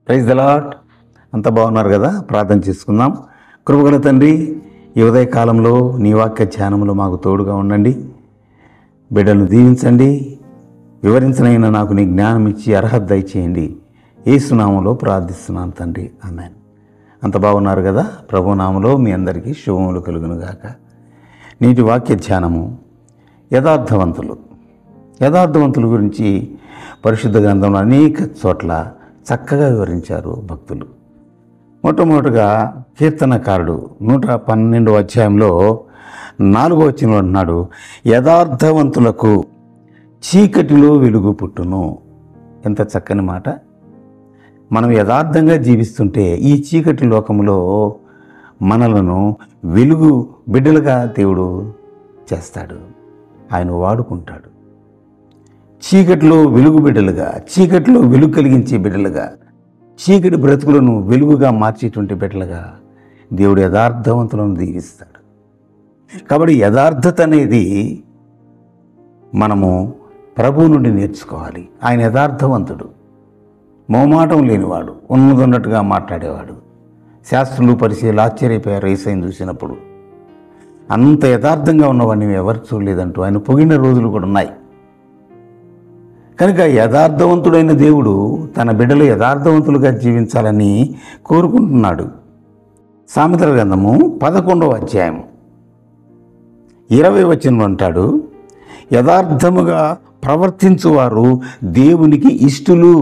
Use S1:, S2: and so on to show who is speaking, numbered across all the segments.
S1: praise దలాట్ అంత బాగున్నారు కదా ప్రార్థన చేసుకుందాం కృపగల తండ్రి ఈ ఉదయ కాలంలో నీ వాక్య ధ్యానంలో మాకు తోడుగా ఉండండి బిడ్డలను దీవించండి వివరించనైనా నాకు నీ జ్ఞానం ఇచ్చి అర్హత దయచేయండి ఏసునామంలో ప్రార్థిస్తున్నాను తండ్రి ఆమెన్ అంత బాగున్నారు కదా ప్రభునామలో మీ అందరికీ శుభములు కలుగునుగాక నీటి వాక్య ధ్యానము యథార్థవంతులు యథార్థవంతుల గురించి పరిశుద్ధ గ్రంథంలో అనేక చోట్ల చక్కగా వివరించారు భక్తులు మొట్టమొదటిగా కీర్తనకారుడు నూట పన్నెండు అధ్యాయంలో నాలుగో వచ్చిన అంటున్నాడు యథార్థవంతులకు చీకటిలో వెలుగు పుట్టును ఎంత చక్కని మాట మనం యథార్థంగా జీవిస్తుంటే ఈ చీకటి లోకంలో మనలను వెలుగు బిడ్డలుగా దేవుడు చేస్తాడు ఆయన వాడుకుంటాడు చీకటిలో వెలుగు బిడ్డలుగా చీకటిలో వెలుగు కలిగించే బిడ్డలుగా చీకటి బ్రతుకులను వెలుగుగా మార్చేటువంటి బిడ్డలుగా దేవుడు యథార్థవంతులను దీవిస్తాడు కాబట్టి యథార్థత అనేది మనము ప్రభువు నుండి నేర్చుకోవాలి ఆయన యథార్థవంతుడు మోమాటం లేనివాడు ఉన్నదన్నట్టుగా మాట్లాడేవాడు శాస్త్రులు పరిశీలు ఆశ్చర్యపోయారు ఏసైని చూసినప్పుడు అంత యథార్థంగా ఉన్నవాడిని ఎవరు చూడలేదంటూ ఆయన పొగిన రోజులు కూడా ఉన్నాయి కనుక యథార్థవంతుడైన దేవుడు తన బిడ్డలు యథార్థవంతులుగా జీవించాలని కోరుకుంటున్నాడు సామెతల గ్రంథము పదకొండవ అధ్యాయం ఇరవై వచనం అంటాడు యథార్థముగా ప్రవర్తించువారు దేవునికి ఇష్టలు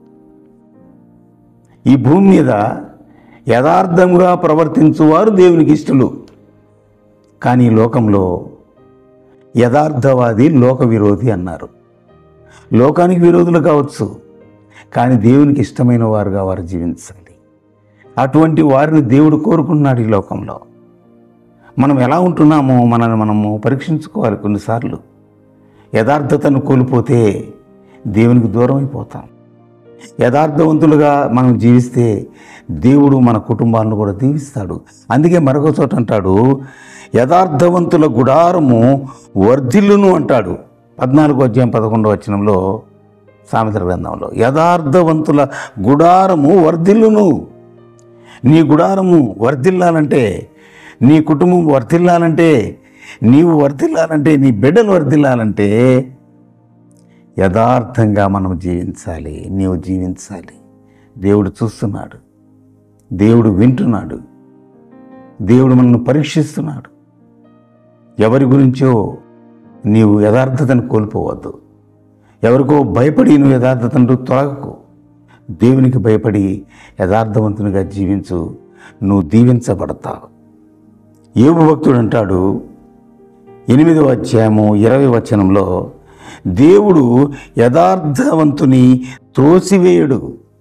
S1: ఈ భూమి మీద యథార్థముగా ప్రవర్తించువారు దేవునికి ఇష్టలు కానీ ఈ లోకంలో యథార్థవాది లోక విరోధి అన్నారు లోకానికి విరోధులు కావచ్చు కానీ దేవునికి ఇష్టమైన వారుగా వారు జీవించాలి అటువంటి వారిని దేవుడు కోరుకున్నాడు ఈ లోకంలో మనం ఎలా ఉంటున్నామో మనల్ని మనము పరీక్షించుకోవాలి కొన్నిసార్లు యథార్థతను కోల్పోతే దేవునికి దూరం అయిపోతాం యథార్థవంతులుగా మనం జీవిస్తే దేవుడు మన కుటుంబాలను కూడా దీవిస్తాడు అందుకే మరొక చోట అంటాడు యథార్థవంతుల గుడారము వర్ధిల్లును అంటాడు పద్నాలుగో అధ్యాయం పదకొండవ వచనంలో సామెతల గ్రంథంలో యథార్థవంతుల గుడారము వర్ధిల్లును నీ గుడారము వర్ధిల్లాలంటే నీ కుటుంబం వర్ధిల్లాలంటే నీవు వర్ధిల్లాలంటే నీ బిడ్డలు వర్ధిల్లాలంటే యథార్థంగా మనం జీవించాలి నీవు జీవించాలి దేవుడు చూస్తున్నాడు దేవుడు వింటున్నాడు దేవుడు మనల్ని పరీక్షిస్తున్నాడు ఎవరి గురించో నీవు యథార్థతను కోల్పోవద్దు ఎవరికో భయపడి నువ్వు యథార్థతను తొలగకు దేవునికి భయపడి యథార్థవంతునిగా జీవించు నువ్వు దీవించబడతావు ఏబు భక్తుడు అంటాడు ఎనిమిదవ అధ్యాయము ఇరవై వచనంలో దేవుడు యథార్థవంతుని త్రోసివేయుడు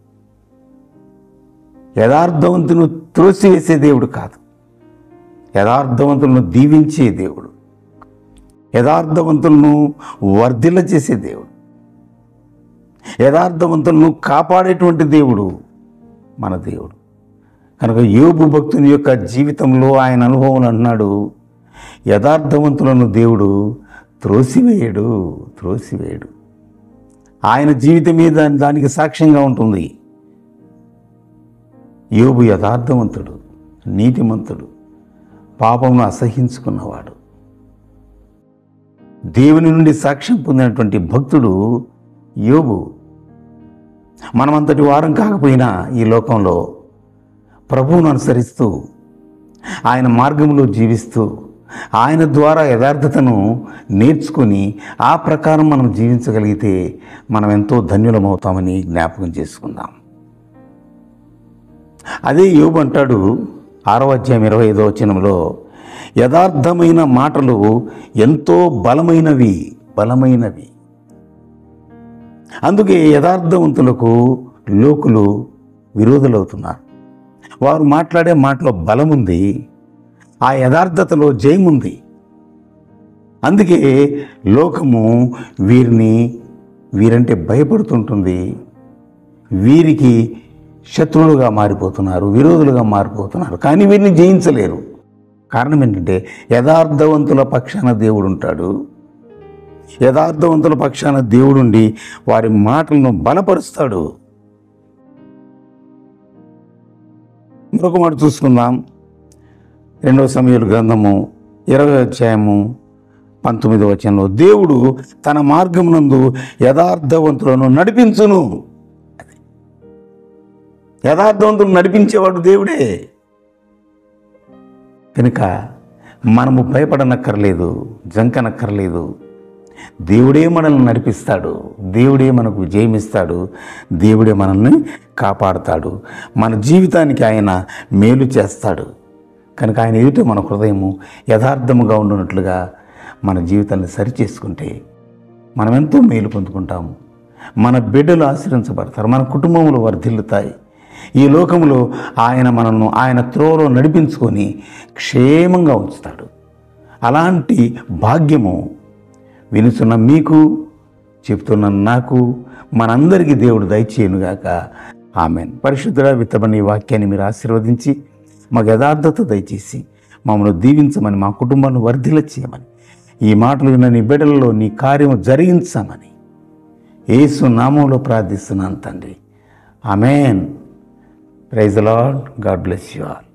S1: యథార్థవంతును త్రోసివేసే దేవుడు కాదు యథార్థవంతులను దీవించే దేవుడు యథార్థవంతులను వర్ధిల్ల చేసే దేవుడు యథార్థవంతులను కాపాడేటువంటి దేవుడు మన దేవుడు కనుక యోబు భక్తుని యొక్క జీవితంలో ఆయన అనుభవం అన్నాడు యథార్థవంతులను దేవుడు త్రోసివేయడు త్రోసివేయడు ఆయన జీవితమే దాని దానికి సాక్ష్యంగా ఉంటుంది యోబు యథార్థవంతుడు నీతిమంతుడు పాపమును అసహించుకున్నవాడు దేవుని నుండి సాక్ష్యం పొందినటువంటి భక్తుడు యోబు మనమంతటి వారం కాకపోయినా ఈ లోకంలో ప్రభువును అనుసరిస్తూ ఆయన మార్గంలో జీవిస్తూ ఆయన ద్వారా యథార్థతను నేర్చుకొని ఆ ప్రకారం మనం జీవించగలిగితే మనం ఎంతో ధన్యులమవుతామని జ్ఞాపకం చేసుకుందాం అదే యోబు అంటాడు ఆరో అధ్యాయం ఇరవై ఐదో వచనంలో యథార్థమైన మాటలు ఎంతో బలమైనవి బలమైనవి అందుకే యథార్థవంతులకు లోకులు విరోధులవుతున్నారు వారు మాట్లాడే మాటలో బలముంది ఆ యథార్థతలో జయముంది అందుకే లోకము వీరిని వీరంటే భయపడుతుంటుంది వీరికి శత్రువులుగా మారిపోతున్నారు విరోధులుగా మారిపోతున్నారు కానీ వీరిని జయించలేరు కారణం ఏంటంటే యథార్థవంతుల పక్షాన దేవుడు ఉంటాడు యథార్థవంతుల పక్షాన దేవుడుండి వారి మాటలను బలపరుస్తాడు మరొక మాట చూసుకుందాం రెండవ సమయాల గ్రంథము ఇరవై అధ్యాయము పంతొమ్మిదవ వచనంలో దేవుడు తన మార్గమునందు యథార్థవంతులను నడిపించును యథార్థవంతులు నడిపించేవాడు దేవుడే కనుక మనము భయపడనక్కర్లేదు జంకనక్కర్లేదు దేవుడే మనల్ని నడిపిస్తాడు దేవుడే మనకు విజయం ఇస్తాడు దేవుడే మనల్ని కాపాడుతాడు మన జీవితానికి ఆయన మేలు చేస్తాడు కనుక ఆయన ఎదుట మన హృదయము యథార్థముగా ఉండునట్లుగా మన జీవితాన్ని సరిచేసుకుంటే మనం ఎంతో మేలు పొందుకుంటాము మన బిడ్డలు ఆశ్రయించబడతారు మన కుటుంబములు వర్ధిల్లుతాయి ఈ లోకంలో ఆయన మనల్ని ఆయన త్రోవలో నడిపించుకొని క్షేమంగా ఉంచుతాడు అలాంటి భాగ్యము వినుచున్న మీకు చెప్తున్న నాకు మనందరికీ దేవుడు దయచేయనుగాక ఆమెన్ పరిశుద్ధుడ విత్తబడిన ఈ వాక్యాన్ని మీరు ఆశీర్వదించి మాకు యథార్థత దయచేసి మమ్మల్ని దీవించమని మా కుటుంబాన్ని వర్ధిల్ల చేయమని ఈ మాటలు విన్న నీ బిడ్డలలో నీ కార్యము జరిగించమని యేసు నామంలో ప్రార్థిస్తున్నాను తండ్రి amen praise lord God bless you all